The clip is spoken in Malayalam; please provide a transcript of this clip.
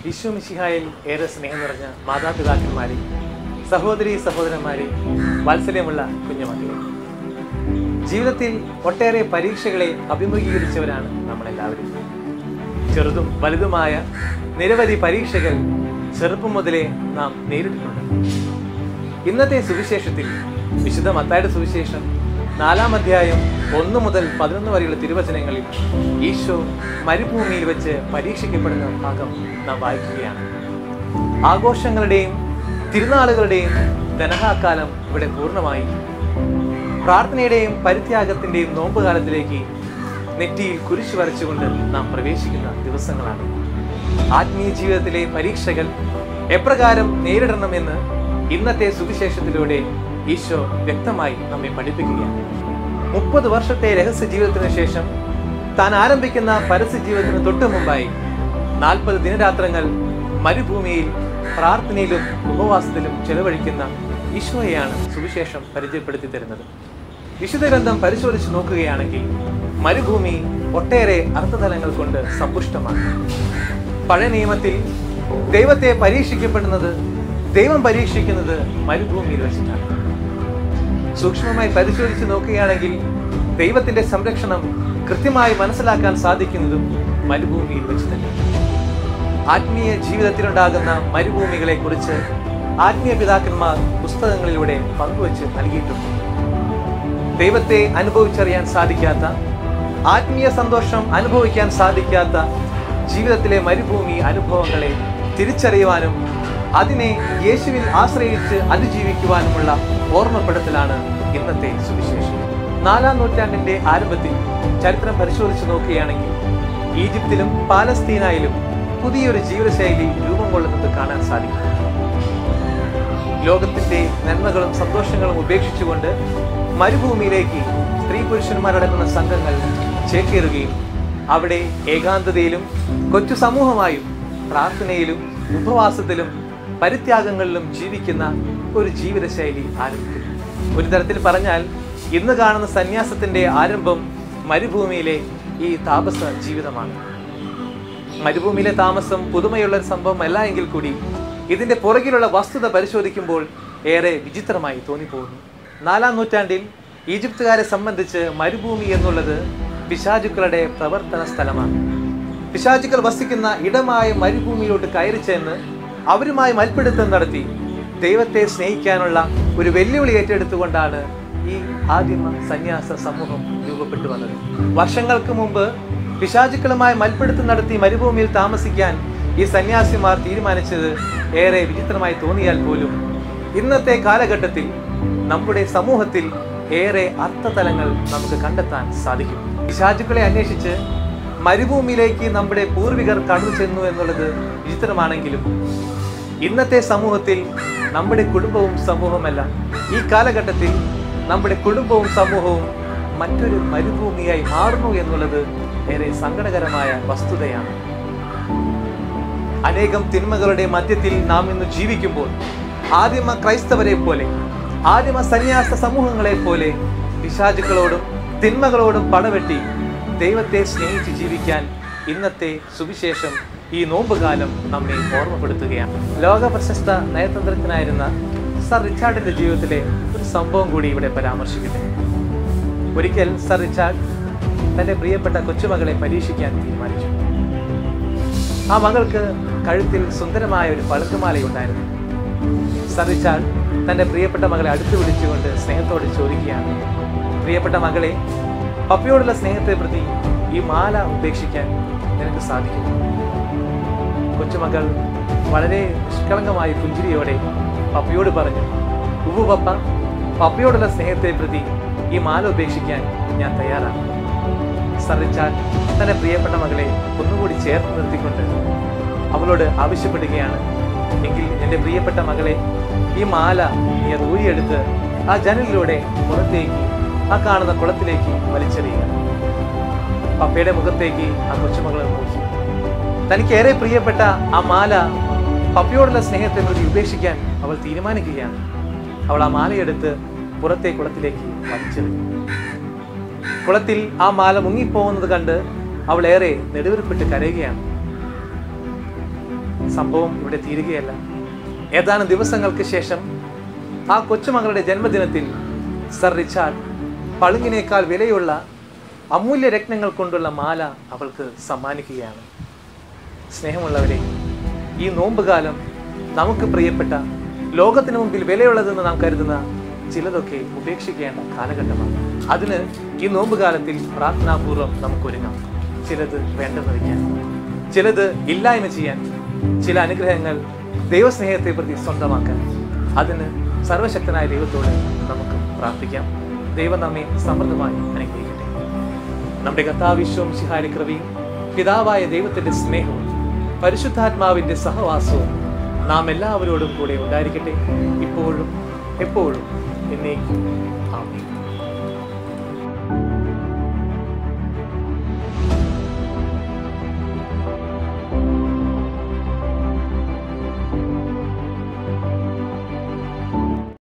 ഈശോ മിശിഹായിൽ ഏറെ സ്നേഹം നിറഞ്ഞ മാതാപിതാക്കന്മാരെ സഹോദരി സഹോദരന്മാരെ വാത്സല്യമുള്ള കുഞ്ഞുമക്കളെ ജീവിതത്തിൽ ഒട്ടേറെ പരീക്ഷകളെ അഭിമുഖീകരിച്ചവരാണ് നമ്മളെല്ലാവരും ചെറുതും വലുതുമായ നിരവധി പരീക്ഷകൾ ചെറുപ്പം മുതലേ നാം നേരിട്ടിട്ടുണ്ട് ഇന്നത്തെ സുവിശേഷത്തിൽ വിശുദ്ധ മത്തായുടെ സുവിശേഷം നാലാം അധ്യായം ഒന്ന് മുതൽ പതിനൊന്ന് വരെയുള്ള തിരുവചനങ്ങളിൽ ഈശോ മരുഭൂമിയിൽ വെച്ച് പരീക്ഷിക്കപ്പെടുന്ന ഭാഗം നാം വായിക്കുകയാണ് ആഘോഷങ്ങളുടെയും തിരുനാളുകളുടെയും ധനഹാക്കാലം ഇവിടെ പൂർണ്ണമായി പ്രാർത്ഥനയുടെയും പരിത്യാഗത്തിന്റെയും നോമ്പുകാലത്തിലേക്ക് നെറ്റിയിൽ കുരിശു വരച്ചുകൊണ്ട് നാം പ്രവേശിക്കുന്ന ദിവസങ്ങളാണ് ആത്മീയ ജീവിതത്തിലെ പരീക്ഷകൾ എപ്രകാരം നേരിടണമെന്ന് ഇന്നത്തെ സുവിശേഷത്തിലൂടെ ഈശോ വ്യക്തമായി നമ്മെ പഠിപ്പിക്കുകയാണ് മുപ്പത് വർഷത്തെ രഹസ്യ ജീവിതത്തിന് ശേഷം താൻ ആരംഭിക്കുന്ന പരസ്യ ജീവിതത്തിന് തൊട്ടു മുമ്പായി നാൽപ്പത് ദിനരാത്രങ്ങൾ മരുഭൂമിയിൽ പ്രാർത്ഥനയിലും ഉപവാസത്തിലും ചെലവഴിക്കുന്ന ഈശോയെയാണ് സുവിശേഷം പരിചയപ്പെടുത്തി തരുന്നത് വിശുദ്ധ ഗ്രന്ഥം പരിശോധിച്ച് നോക്കുകയാണെങ്കിൽ മരുഭൂമി ഒട്ടേറെ അർത്ഥതലങ്ങൾ കൊണ്ട് സമ്പുഷ്ടമാണ് പഴയ നിയമത്തിൽ ദൈവത്തെ പരീക്ഷിക്കപ്പെടുന്നത് ദൈവം പരീക്ഷിക്കുന്നത് മരുഭൂമിയിൽ വെച്ചിട്ടാണ് സൂക്ഷ്മമായി പരിശോധിച്ച് നോക്കുകയാണെങ്കിൽ ദൈവത്തിന്റെ സംരക്ഷണം കൃത്യമായി മനസ്സിലാക്കാൻ സാധിക്കുന്നതും മരുഭൂമിയിൽ വെച്ച് തന്നെ ആത്മീയ ജീവിതത്തിലുണ്ടാകുന്ന മരുഭൂമികളെ കുറിച്ച് ആത്മീയ പിതാക്കന്മാർ പുസ്തകങ്ങളിലൂടെ പങ്കുവച്ച് നൽകിയിട്ടുണ്ട് ദൈവത്തെ അനുഭവിച്ചറിയാൻ സാധിക്കാത്ത ആത്മീയ സന്തോഷം അനുഭവിക്കാൻ സാധിക്കാത്ത ജീവിതത്തിലെ മരുഭൂമി അനുഭവങ്ങളെ തിരിച്ചറിയുവാനും അതിനെ യേശുവിൽ ആശ്രയിച്ച് അതിജീവിക്കുവാനുമുള്ള ഓർമ്മപ്പെടുത്തലാണ് ഇന്നത്തെ സുവിശേഷം നാലാം നൂറ്റാണ്ടിന്റെ ആരംഭത്തിൽ ചരിത്രം പരിശോധിച്ച് നോക്കുകയാണെങ്കിൽ ഈജിപ്തിലും പാലസ്തീനായിലും പുതിയൊരു ജീവിതശൈലി രൂപം കൊള്ളുന്നത് കാണാൻ സാധിക്കും ലോകത്തിന്റെ നന്മകളും സന്തോഷങ്ങളും ഉപേക്ഷിച്ചുകൊണ്ട് മരുഭൂമിയിലേക്ക് സ്ത്രീ പുരുഷന്മാരടങ്ങുന്ന സംഘങ്ങൾ ചേക്കേറുകയും അവിടെ ഏകാന്തതയിലും കൊച്ചു സമൂഹമായും പ്രാർത്ഥനയിലും ഉപവാസത്തിലും പരിത്യാഗങ്ങളിലും ജീവിക്കുന്ന ഒരു ജീവിതശൈലി ആരംഭിക്കുന്നു ഒരു തരത്തിൽ പറഞ്ഞാൽ ഇന്ന് കാണുന്ന സന്യാസത്തിന്റെ ആരംഭം മരുഭൂമിയിലെ ഈ താപസ ജീവിതമാണ് മരുഭൂമിയിലെ താമസം പുതുമയുള്ള ഒരു സംഭവമല്ല എങ്കിൽ കൂടി ഇതിന്റെ പുറകിലുള്ള വസ്തുത പരിശോധിക്കുമ്പോൾ ഏറെ വിചിത്രമായി തോന്നിപ്പോകുന്നു നാലാം നൂറ്റാണ്ടിൽ ഈജിപ്തുകാരെ സംബന്ധിച്ച് മരുഭൂമി എന്നുള്ളത് പിശാചുക്കളുടെ പ്രവർത്തന സ്ഥലമാണ് പിശാചുക്കൾ വസിക്കുന്ന ഇടമായ മരുഭൂമിയിലോട്ട് കയറി ചെന്ന് അവരുമായി മൽപ്പിടുത്തം നടത്തി ദൈവത്തെ സ്നേഹിക്കാനുള്ള ഒരു വെല്ലുവിളി ഏറ്റെടുത്തുകൊണ്ടാണ് ഈ ആദിമ സന്യാസ സമൂഹം രൂപപ്പെട്ടു വന്നത് വർഷങ്ങൾക്ക് മുമ്പ് പിശാചുക്കളുമായി മൽപ്പിടുത്തം നടത്തി മരുഭൂമിയിൽ താമസിക്കാൻ ഈ സന്യാസിമാർ തീരുമാനിച്ചത് ഏറെ വിചിത്രമായി തോന്നിയാൽ പോലും ഇന്നത്തെ കാലഘട്ടത്തിൽ നമ്മുടെ സമൂഹത്തിൽ ഏറെ അർത്ഥതലങ്ങൾ നമുക്ക് കണ്ടെത്താൻ സാധിക്കും പിശാചുക്കളെ അന്വേഷിച്ച് മരുഭൂമിയിലേക്ക് നമ്മുടെ പൂർവികർ കടന്നു ചെന്നു എന്നുള്ളത് വിചിത്രമാണെങ്കിലും ഇന്നത്തെ സമൂഹത്തിൽ നമ്മുടെ കുടുംബവും സമൂഹമല്ല ഈ കാലഘട്ടത്തിൽ നമ്മുടെ കുടുംബവും സമൂഹവും മറ്റൊരു മരുഭൂമിയായി മാറുന്നു എന്നുള്ളത് ഏറെ സങ്കടകരമായ വസ്തുതയാണ് അനേകം തിന്മകളുടെ മധ്യത്തിൽ നാം ഇന്ന് ജീവിക്കുമ്പോൾ ആദിമ ക്രൈസ്തവരെ പോലെ ആദിമ സന്യാസ സമൂഹങ്ങളെ പോലെ പിശാചുക്കളോടും തിന്മകളോടും പടവെട്ടി ദൈവത്തെ സ്നേഹിച്ച് ജീവിക്കാൻ ഇന്നത്തെ സുവിശേഷം ഈ നോമ്പുകാലം നമ്മെ ഓർമ്മപ്പെടുത്തുകയാണ് ലോക പ്രശസ്ത നയതന്ത്രജ്ഞനായിരുന്ന സർ റിച്ചാർഡിന്റെ ജീവിതത്തിലെ ഒരു സംഭവം കൂടി ഇവിടെ പരാമർശിക്കട്ടെ ഒരിക്കൽ സർ റിച്ചാർഡ് തന്റെ പ്രിയപ്പെട്ട കൊച്ചുമകളെ പരീക്ഷിക്കാൻ തീരുമാനിച്ചു ആ മകൾക്ക് കഴുത്തിൽ സുന്ദരമായ ഒരു പളുക്കുമാലയുണ്ടായിരുന്നു സർ റിച്ചാർഡ് തന്റെ പ്രിയപ്പെട്ട മകളെ അടുത്ത് വിളിച്ചുകൊണ്ട് സ്നേഹത്തോടെ ചോദിക്കുകയാണ് പ്രിയപ്പെട്ട മകളെ പപ്പയോടുള്ള സ്നേഹത്തെ പ്രതി ഈ മാല ഉപേക്ഷിക്കാൻ നിനക്ക് സാധിക്കും കൊച്ചുമകൾ വളരെ നിഷ്കളങ്കമായ പുഞ്ചിരിയോടെ പപ്പയോട് പറഞ്ഞു ഉവ്വു പപ്പ പപ്പയോടുള്ള സ്നേഹത്തെ പ്രതി ഈ മാല ഉപേക്ഷിക്കാൻ ഞാൻ തയ്യാറാണ് സറിച്ചാൽ തന്റെ പ്രിയപ്പെട്ട മകളെ ഒന്നുകൂടി ചേർത്ത് നിർത്തിക്കൊണ്ട് അവളോട് ആവശ്യപ്പെടുകയാണ് എങ്കിൽ എൻ്റെ പ്രിയപ്പെട്ട മകളെ ഈ മാല നീ അത് ഊരിയെടുത്ത് ആ ജനലിലൂടെ പുറത്തേക്ക് ആ കാണുന്ന കുളത്തിലേക്ക് വലിച്ചെറിയുക പപ്പയുടെ മുഖത്തേക്ക് ആ കൊച്ചുമകൾ നോക്കി തനിക്ക് ഏറെ പ്രിയപ്പെട്ട ആ മാല പപ്പയോടുള്ള സ്നേഹത്തെ പ്രതി ഉപേക്ഷിക്കാൻ അവൾ തീരുമാനിക്കുകയാണ് അവൾ ആ മാലയെടുത്ത് പുറത്തെ കുളത്തിലേക്ക് വലിച്ചെറിഞ്ഞു കുളത്തിൽ ആ മാല മുങ്ങിപ്പോകുന്നത് കണ്ട് അവൾ ഏറെ നെടുവീർപ്പിട്ട് കരയുകയാണ് സംഭവം ഇവിടെ തീരുകയല്ല ഏതാനും ദിവസങ്ങൾക്ക് ശേഷം ആ കൊച്ചുമകളുടെ ജന്മദിനത്തിൽ സർ റിച്ചാർഡ് പളുങ്ങിനേക്കാൾ വിലയുള്ള അമൂല്യ രത്നങ്ങൾ കൊണ്ടുള്ള മാല അവൾക്ക് സമ്മാനിക്കുകയാണ് സ്നേഹമുള്ളവരെ ഈ നോമ്പുകാലം നമുക്ക് പ്രിയപ്പെട്ട ലോകത്തിന് മുമ്പിൽ വിലയുള്ളതെന്ന് നാം കരുതുന്ന ചിലതൊക്കെ ഉപേക്ഷിക്കേണ്ട കാലഘട്ടമാണ് അതിന് ഈ നോമ്പുകാലത്തിൽ പ്രാർത്ഥനാപൂർവം നമുക്ക് ഒരുങ്ങാം ചിലത് വേണ്ടെന്ന് വയ്ക്കാൻ ചിലത് ഇല്ലായ്മ ചെയ്യാൻ ചില അനുഗ്രഹങ്ങൾ ദൈവസ്നേഹത്തെ പ്രതി സ്വന്തമാക്കാൻ അതിന് സർവശക്തനായ ദൈവത്തോട് നമുക്ക് പ്രാർത്ഥിക്കാം ദൈവം നമ്മെ സമൃദ്ധമായി അനുഗ്രഹിക്കട്ടെ നമ്മുടെ കർത്താവിശ്വം ശിഹാരി കൃപയും പിതാവായ ദൈവത്തിന്റെ സ്നേഹവും പരിശുദ്ധാത്മാവിന്റെ സഹവാസവും നാം എല്ലാവരോടും കൂടെ ഉണ്ടായിരിക്കട്ടെ ഇപ്പോഴും എപ്പോഴും എന്നേക്കും ആമേൻ